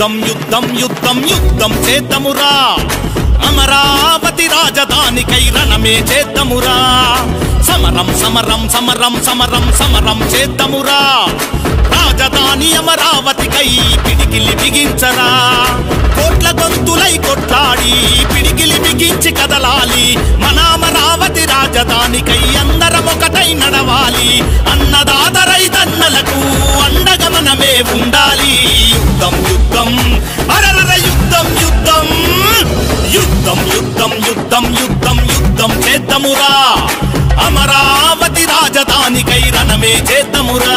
యుద్ధం యుద్ధం యుద్ధం యుద్ధం చేద్దమురా అమరావతి రాజధానికై రణమే చేద్దమురా సమరం సమరం సమరం సమరం సమరం చేద్దమురా రాజధాని అమరావతికై పిడికిలి బిగించరా కోట్ల గొంతులై కొట్లాడి పిడికిలి బిగించి కదలాలి మన అమరావతి రాజధానికై అందరం ఒకటై నడవాలి అన్నదాత రైతన్నలకు అండగా మనమే ఉండాలి యుద్ధం యుద్ధం అరరర యుద్ధం యుద్ధం యుద్ధం యుద్ధం యుద్ధం యుద్ధం యుద్ధం చేద్దమురా అమరావతి రాజధానికై రణమే చేద్దమురా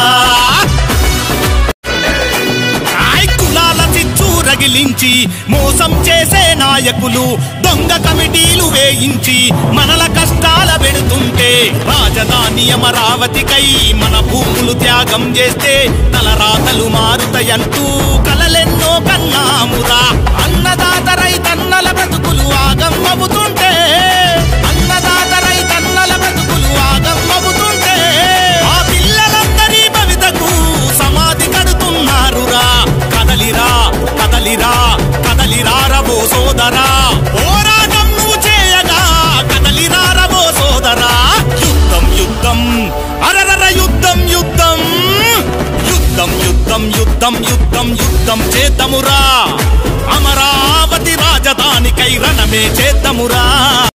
ఆయ్ కులాల చిచ్చు రగిలించి మోసం చేసే నాయకులు దొంగ కమిటీలు వేయించి మనల కష్టాల పెడుతుంటే రాజధాని అమరావతికై మన భూములు త్యాగం చేస్తే తలరాతలు మారుతాయంటూ కలలెన్నో కన్నామురా అన్నదాత రైతన్నల బతుకులు ఆగమ్మవుతుంటే అన్నదాత రైతన్నల బతుకులు ఆగమ్మవుతుంటే ఆ పిల్లలందరి భవితకు సమాధి కడుతున్నారురా కదలిరా కదలిరా కదలిరా రవో సోదరా పోరాటం నువ్వు చేయగా కదలిరా రవో సోదరా యుద్ధం యుద్ధం అరరర యుద్ధం యుద్ధం యుద్ధం యుద్ధం యుద్ధం యుద్ధం యుద్ధం చేద్దమురా అమరావతి రాజధానికై రణమే చేద్దమురా